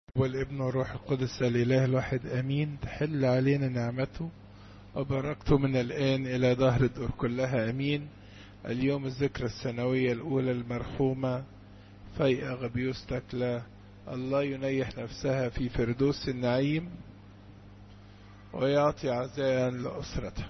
والابن والروح القدس الإله الواحد أمين تحل علينا نعمته وبركته من الآن إلى ظهر الدور كلها أمين اليوم الذكرى السنوية الأولى المرحومة فيئة غبيوس تكلا الله ينيح نفسها في فردوس النعيم ويعطي عزاء لأسرته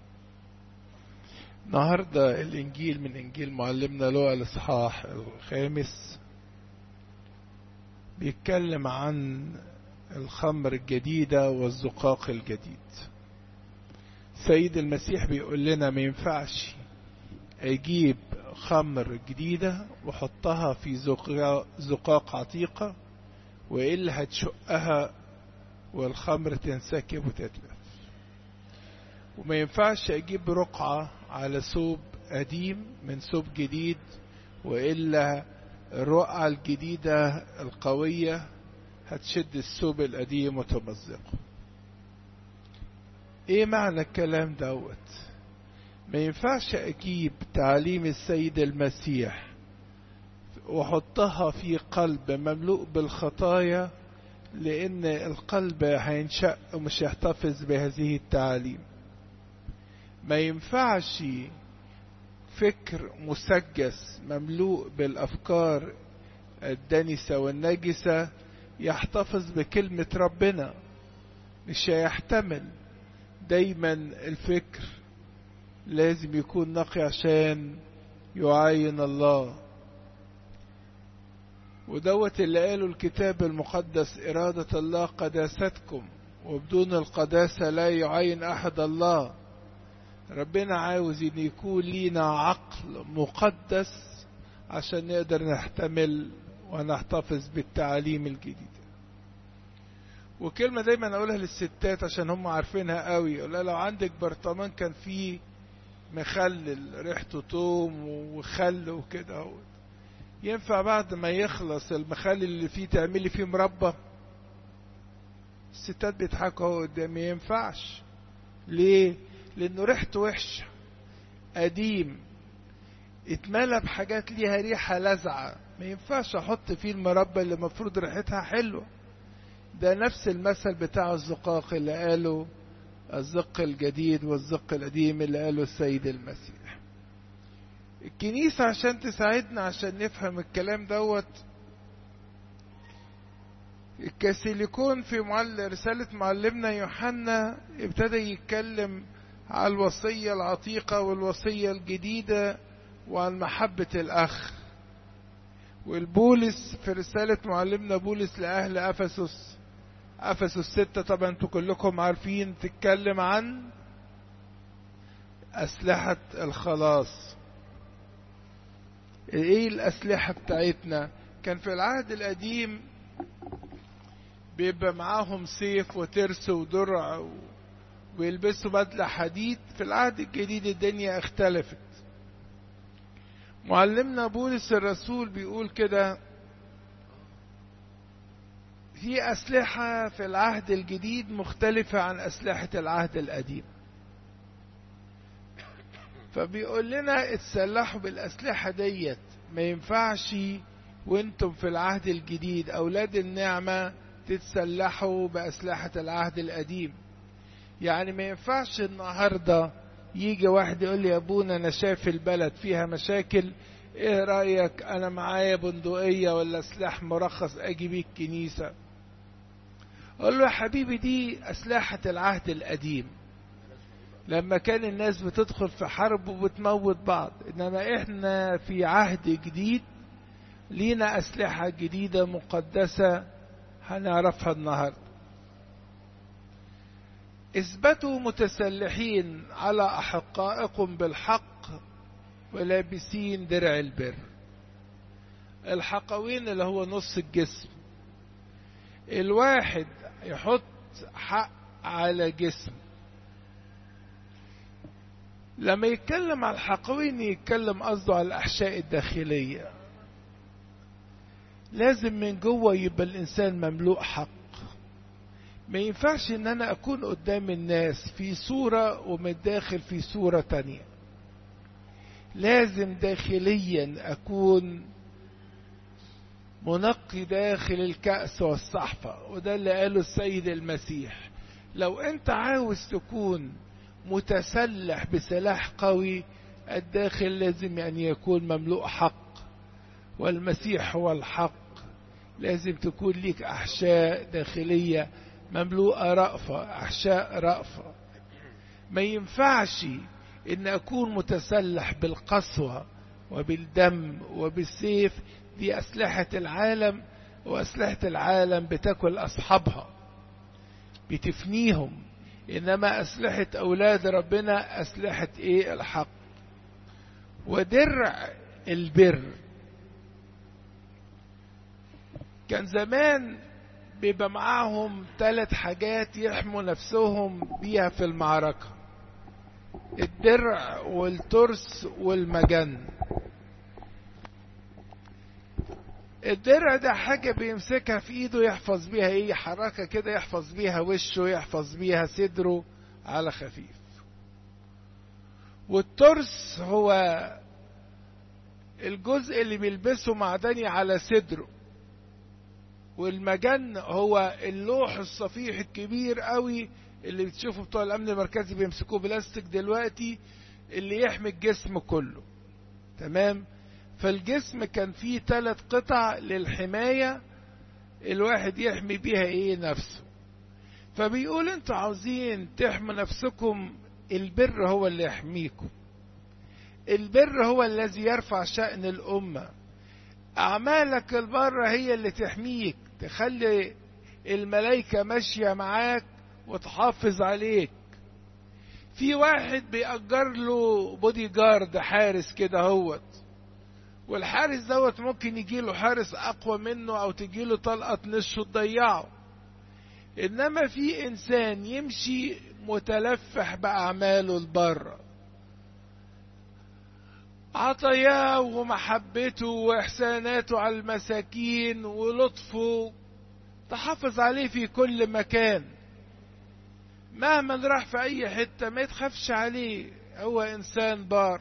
النهاردة الإنجيل من إنجيل معلمنا لوقا الإصحاح الخامس بيتكلم عن الخمر الجديدة والزقاق الجديد سيد المسيح بيقول لنا ما ينفعش اجيب خمر جديدة وحطها في زقاق عتيقة وإلا هتشقها والخمر تنسكب وتتلف وما ينفعش اجيب رقعة على ثوب قديم من ثوب جديد وإلا الرقعة الجديدة القوية هتشد الثوب القديم وتمزقه ايه معنى الكلام دوت ما ينفعش اجيب تعليم السيد المسيح واحطها في قلب مملوء بالخطايا لان القلب هينشأ ومش يحتفظ بهذه التعاليم ما ينفعش فكر مسجس مملوء بالافكار الدنسة والنجسة يحتفظ بكلمة ربنا مش هيحتمل دايما الفكر لازم يكون نقي عشان يعاين الله ودوت اللي قاله الكتاب المقدس إرادة الله قداستكم وبدون القداسة لا يعين أحد الله ربنا عاوز ان يكون لينا عقل مقدس عشان نقدر نحتمل ونحتفظ بالتعاليم الجديدة وكلمة دايما اقولها للستات عشان هم عارفينها قوي يقولها لو عندك برطمان كان فيه مخلل ريحته توم وخل وكده ينفع بعد ما يخلص المخلل اللي فيه تعملي فيه مربى الستات بيضحكوا اهو قدامي ينفعش ليه لانه ريحته وحشه قديم اتملى بحاجات ليها ريحه لذعه ما ينفعش احط فيه المربى اللي المفروض ريحتها حلوه ده نفس المثل بتاع الزقاق اللي قاله الزق الجديد والزق القديم اللي قاله السيد المسيح الكنيسة عشان تساعدنا عشان نفهم الكلام دوت الكاسيليكون في معل... رسالة معلمنا يوحنا ابتدى يتكلم على الوصية العتيقة والوصية الجديدة وعن محبة الأخ والبولس في رسالة معلمنا بولس لأهل أفسس أفسس ستة طبعا انتوا كلكم عارفين تتكلم عن أسلحة الخلاص ايه الأسلحة بتاعتنا كان في العهد القديم بيبقى معاهم سيف وترس ودرع و... ويلبسوا بدلة حديد في العهد الجديد الدنيا اختلفت معلمنا بولس الرسول بيقول كده في أسلحة في العهد الجديد مختلفة عن أسلحة العهد القديم فبيقول لنا اتسلحوا بالأسلحة ديت ما ينفعش وانتم في العهد الجديد أولاد النعمة تتسلحوا بأسلحة العهد القديم يعني ما ينفعش النهاردة يجي واحد يقول لي يا ابونا انا شايف البلد فيها مشاكل ايه رأيك انا معايا بندقية ولا سلاح مرخص اجي بيه الكنيسة اقول له يا حبيبي دي اسلحة العهد القديم لما كان الناس بتدخل في حرب وبتموت بعض انما احنا في عهد جديد لينا اسلحة جديدة مقدسة هنعرفها النهارده اثبتوا متسلحين على احقائكم بالحق ولابسين درع البر الحقوين اللي هو نص الجسم الواحد يحط حق على جسم لما يتكلم على الحقوين يتكلم قصده على الاحشاء الداخليه لازم من جوه يبقى الانسان مملوء حق ما ينفعش ان انا اكون قدام الناس في صورة ومن الداخل في صورة تانية لازم داخليا اكون منقي داخل الكأس والصحفة وده اللي قاله السيد المسيح لو انت عاوز تكون متسلح بسلاح قوي الداخل لازم أن يكون مملوء حق والمسيح هو الحق لازم تكون ليك أحشاء داخلية مملوءة رأفة أحشاء رأفة ما ينفعش إن أكون متسلح بالقسوة وبالدم وبالسيف دي أسلحة العالم وأسلحة العالم بتاكل أصحابها بتفنيهم إنما أسلحة أولاد ربنا أسلحة إيه الحق ودرع البر كان زمان بيبقى معاهم ثلاث حاجات يحموا نفسهم بيها في المعركة الدرع والترس والمجن الدرع ده حاجة بيمسكها في ايده يحفظ بيها ايه حركة كده يحفظ بيها وشه يحفظ بيها صدره على خفيف والترس هو الجزء اللي بيلبسه معدني على صدره والمجن هو اللوح الصفيح الكبير قوي اللي بتشوفوا بتوع الامن المركزي بيمسكوه بلاستيك دلوقتي اللي يحمي الجسم كله تمام فالجسم كان فيه ثلاث قطع للحماية الواحد يحمي بيها ايه نفسه فبيقول انتوا عاوزين تحموا نفسكم البر هو اللي يحميكم البر هو الذي يرفع شأن الأمة أعمالك البر هي اللي تحميك تخلي الملائكة ماشية معاك وتحافظ عليك في واحد بيأجر له بودي جارد حارس كده هوت والحارس دوت ممكن يجيله حارس أقوى منه أو تجيله طلقة نشه تضيعه إنما في إنسان يمشي متلفح بأعماله البره عطاياه ومحبته وإحساناته على المساكين ولطفه تحافظ عليه في كل مكان مهما راح في أي حتة ما يتخافش عليه هو إنسان بار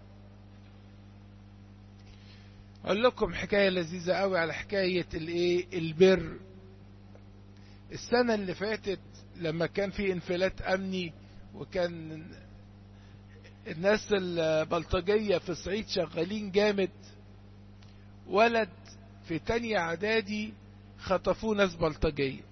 أقول لكم حكاية لذيذة قوي على حكاية الإيه البر السنة اللي فاتت لما كان في انفلات أمني وكان الناس البلطجية في الصعيد شغالين جامد ولد في تانية اعدادي خطفوه ناس بلطجية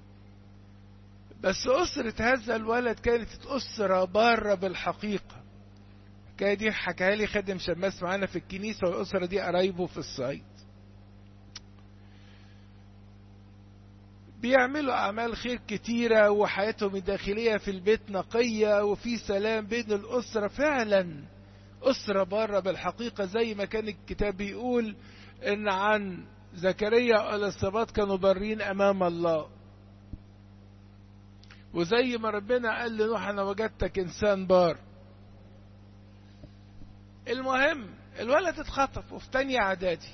بس أسرة هذا الولد كانت أسرة بارة بالحقيقة الحكاية دي حكاها لي خادم شماس معانا في الكنيسة والأسرة دي قرايبه في الصعيد بيعملوا أعمال خير كتيرة وحياتهم الداخلية في البيت نقية وفي سلام بين الأسرة فعلا أسرة بره بالحقيقة زي ما كان الكتاب بيقول إن عن زكريا والإصابات كانوا بارين أمام الله وزي ما ربنا قال لنوح أنا وجدتك إنسان بار المهم الولد اتخطف وفي تانية إعدادي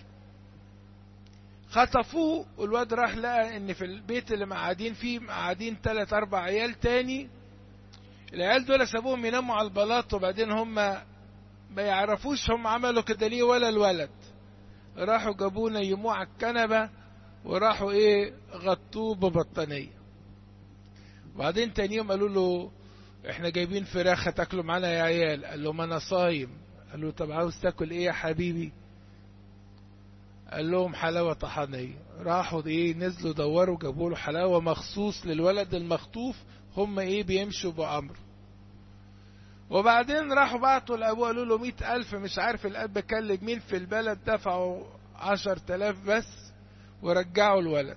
خطفوه والواد راح لقى ان في البيت اللي قاعدين فيه قاعدين تلات اربع عيال تاني العيال دول سابوهم يناموا على البلاط وبعدين هم ما يعرفوش هم عملوا كده ليه ولا الولد راحوا جابوه نيموه على الكنبة وراحوا ايه غطوه ببطانية وبعدين تاني يوم قالوا له احنا جايبين فراخ هتاكلوا معانا يا عيال قال لهم انا صايم قال له طب عاوز تاكل ايه يا حبيبي قال لهم حلاوة طحانية راحوا ايه نزلوا دوروا جابوا له حلاوة مخصوص للولد المخطوف هم ايه بيمشوا بأمر وبعدين راحوا بعتوا لأبوه قالوا له مئة ألف مش عارف الأب كلم مين في البلد دفعوا عشر تلاف بس ورجعوا الولد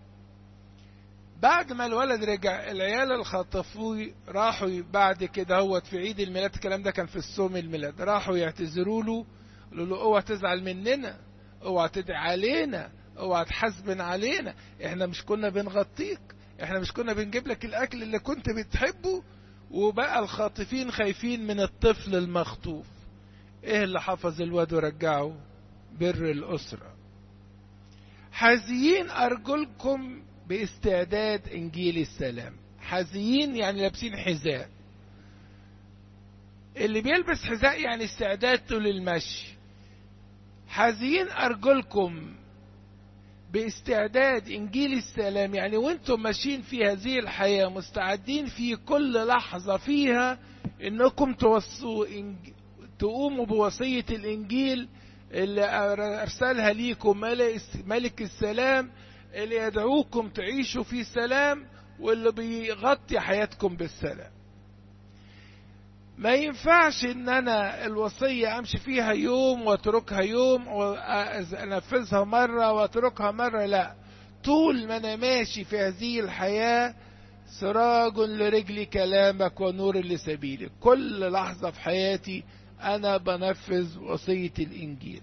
بعد ما الولد رجع العيال اللي خطفوه راحوا بعد كده هوت في عيد الميلاد الكلام ده كان في الصوم الميلاد راحوا يعتذروا له قالوا له اوعى تزعل مننا اوعى تدعي علينا اوعى تحاسبن علينا احنا مش كنا بنغطيك احنا مش كنا بنجيب لك الاكل اللي كنت بتحبه وبقى الخاطفين خايفين من الطفل المخطوف ايه اللي حفظ الواد ورجعه بر الاسره حزيين ارجلكم باستعداد انجيل السلام حزيين يعني لابسين حذاء اللي بيلبس حذاء يعني استعدادته للمشي حزين أرجلكم باستعداد انجيل السلام يعني وانتم ماشيين في هذه الحياه مستعدين في كل لحظه فيها انكم توصوا إنج... تقوموا بوصيه الانجيل اللي ارسلها ليكم ملك السلام اللي يدعوكم تعيشوا في سلام واللي بيغطي حياتكم بالسلام ما ينفعش ان انا الوصية امشي فيها يوم واتركها يوم وانفذها مرة واتركها مرة لا طول ما انا ماشي في هذه الحياة سراج لرجلي كلامك ونور لسبيلك كل لحظة في حياتي انا بنفذ وصية الانجيل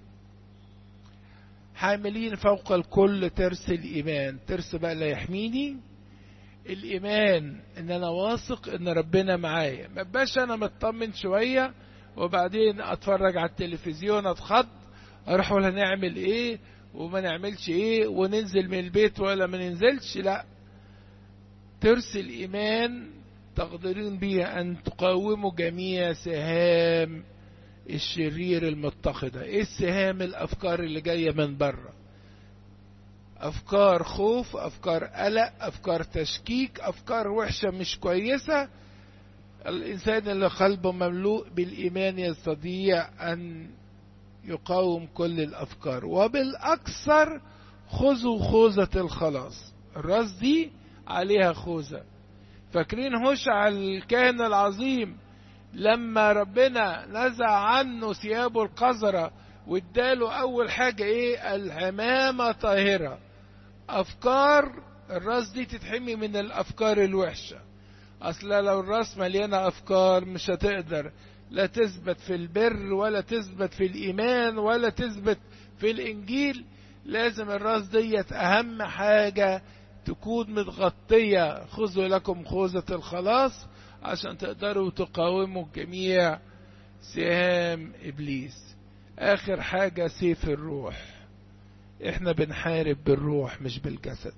حاملين فوق الكل ترس الايمان ترس بقى لا يحميني الايمان ان انا واثق ان ربنا معايا ما بقاش انا مطمن شويه وبعدين اتفرج على التلفزيون اتخض اروح ولا نعمل ايه وما نعملش ايه وننزل من البيت ولا ما ننزلش لا ترس الايمان تقدرون به ان تقاوموا جميع سهام الشرير المتخذة ايه السهام الافكار اللي جاية من بره افكار خوف افكار قلق افكار تشكيك افكار وحشة مش كويسة الانسان اللي قلبه مملوء بالايمان يستطيع ان يقاوم كل الافكار وبالاكثر خذوا خوذة الخلاص الراس دي عليها خوذة فاكرين هوشع الكاهن العظيم لما ربنا نزع عنه ثيابه القذرة واداله اول حاجة ايه العمامة طاهرة افكار الراس دي تتحمي من الافكار الوحشة اصل لو الراس مليانة افكار مش هتقدر لا تثبت في البر ولا تثبت في الايمان ولا تثبت في الانجيل لازم الراس ديت اهم حاجة تكون متغطية خذوا لكم خوذة الخلاص عشان تقدروا تقاوموا جميع سهام ابليس اخر حاجة سيف الروح احنا بنحارب بالروح مش بالجسد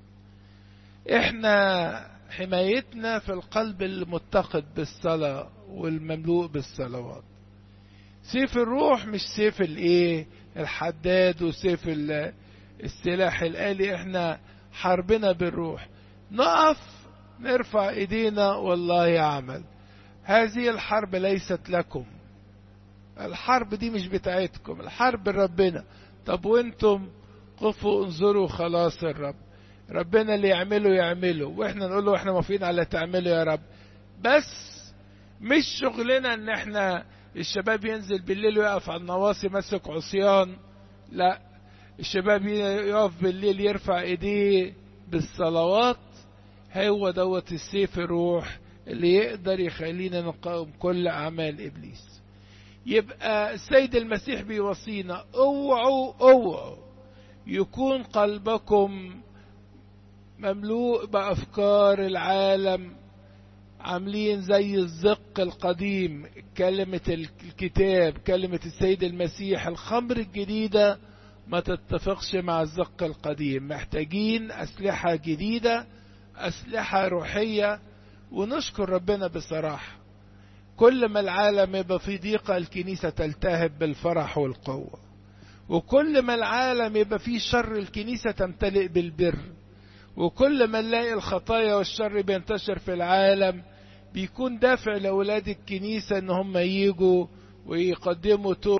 احنا حمايتنا في القلب المتقد بالصلاة والمملوء بالصلوات سيف الروح مش سيف الايه الحداد وسيف السلاح الآلي احنا حربنا بالروح نقف نرفع ايدينا والله يعمل هذه الحرب ليست لكم الحرب دي مش بتاعتكم الحرب ربنا طب وانتم قفوا انظروا خلاص الرب ربنا اللي يعمله يعمله واحنا نقول له احنا موافقين على تعمله يا رب بس مش شغلنا ان احنا الشباب ينزل بالليل ويقف على النواصي ماسك عصيان لا الشباب يقف بالليل يرفع ايديه بالصلوات هو دوت السيف الروح اللي يقدر يخلينا نقاوم كل اعمال ابليس يبقى السيد المسيح بيوصينا اوعوا اوعوا يكون قلبكم مملوء بافكار العالم عاملين زي الزق القديم كلمة الكتاب كلمة السيد المسيح الخمر الجديدة ما تتفقش مع الزق القديم محتاجين أسلحة جديدة أسلحة روحية ونشكر ربنا بصراحة كل ما العالم يبقى في ضيقة الكنيسة تلتهب بالفرح والقوة وكل ما العالم يبقى فيه شر الكنيسة تمتلئ بالبر وكل ما نلاقي الخطايا والشر بينتشر في العالم بيكون دافع لأولاد الكنيسة ان هم يجوا ويقدموا توبة